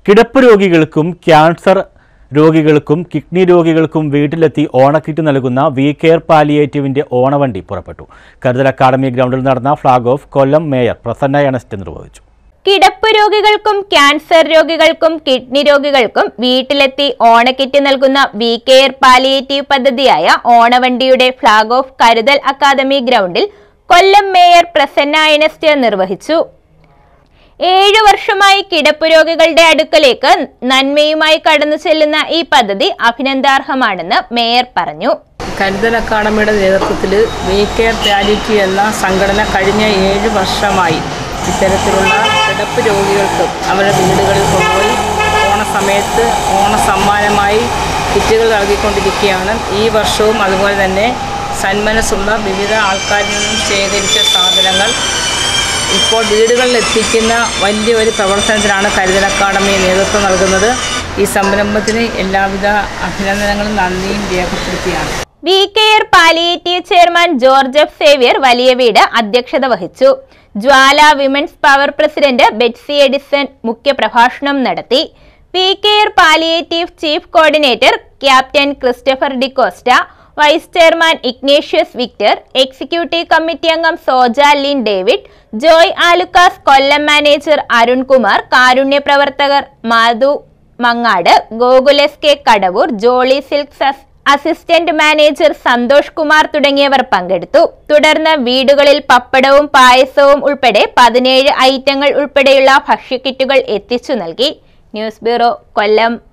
കിടപ്പ് രോഗികൾക്കും ക്യാൻസർ രോഗികൾക്കും കിഡ്നി രോഗികൾക്കും വീട്ടിലെത്തി ഓണക്കിറ്റ് നൽകുന്ന വി കെയർ പാലിയേറ്റീവിന്റെ ഓണവണ്ടി പുറപ്പെട്ടു കരുതൽ അക്കാദമി ഗ്രൗണ്ടിൽ നടന്ന flag off Kollam mayor Prasanna Ernest നിർവഹിച്ചു കിടപ്പ് രോഗികൾക്കും ക്യാൻസർ രോഗികൾക്കും കിഡ്നി രോഗികൾക്കും വീട്ടിലെത്തി ഓണക്കിറ്റ് നൽകുന്ന വി കെയർ പാലിയേറ്റീവ് പദ്ധതിയായ ഓണവണ്ടിയുടെ ഫ്ളാഗ് ഓഫ് കരുതൽ അക്കാദമി ഗ്രൗണ്ടിൽ കൊല്ലം മേയർ പ്രസന്ന എനസ്റ്റ് നിർവഹിച്ചു ഏഴു വർഷമായി കിടപ്പ് രോഗികളുടെ അടുക്കലേക്ക് നന്മയുമായി കടന്നു ചെല്ലുന്ന ഈ പദ്ധതി അഭിനന്ദാർഹമാണെന്ന് മേയർ പറഞ്ഞു കരുതൽ അക്കാദമിയുടെ നേതൃത്വത്തിൽ വി കെയർ പാലിറ്റി എന്ന സംഘടന കഴിഞ്ഞ ഏഴ് വർഷമായി ഇത്തരത്തിലുള്ള കിടപ്പ് രോഗികൾക്ക് അവരുടെ വീടുകളിൽ കൊണ്ടുപോയി ഓണസമയത്ത് ഓണ സമ്മാനമായി കിറ്റുകൾ നൽകിക്കൊണ്ടിരിക്കുകയാണ് ഈ വർഷവും അതുപോലെ തന്നെ സന്മനസ്സുള്ള വിവിധ ആൾക്കാരിൽ നിന്നും ശേഖരിച്ച സാധനങ്ങൾ ഇപ്പോൾ വീടുകളിൽ എത്തിക്കുന്ന വലിയൊരു പ്രവർത്തനത്തിനാണ് കരുതൽ അക്കാദമി നേതൃത്വം നൽകുന്നത് ഈ സംരംഭത്തിന് എല്ലാവിധ അഭിനന്ദനങ്ങളും നന്ദിയും രേഖപ്പെടുത്തിയാണ് we care palliative chairman George F Xavier Valiya Veedu അധ്യക്ഷത വഹിച്ചു Jwala women's power president Betsy Edison മുഖ്യപ്രഭാഷണം നടത്തി we care palliative chief coordinator captain Christopher D'Costa vice chairman Ignatius Victor executive committee അംഗം Sojalin David Joy Alukkas Kollam manager Arunkumar കാരുണ്യ പ്രവർത്തകർ Madhu Mangad Gokulas K Kadavoor Jolly silks അസ് assistant manager Santhosh Kumar തുടങ്ങിയവർ പങ്കെടുത്തു തുടർന്ന് വീടുകളിൽ പപ്പടവും പായസവും ഉൾപ്പെടെ പതിനേഴ് ഐറ്റങ്ങൾ ഉൾപ്പെടെയുള്ള ഭക്ഷ്യക്കിറ്റുകൾ എത്തിച്ചു നൽകി ന്യൂസ് ബ്യൂറോ കൊല്ലം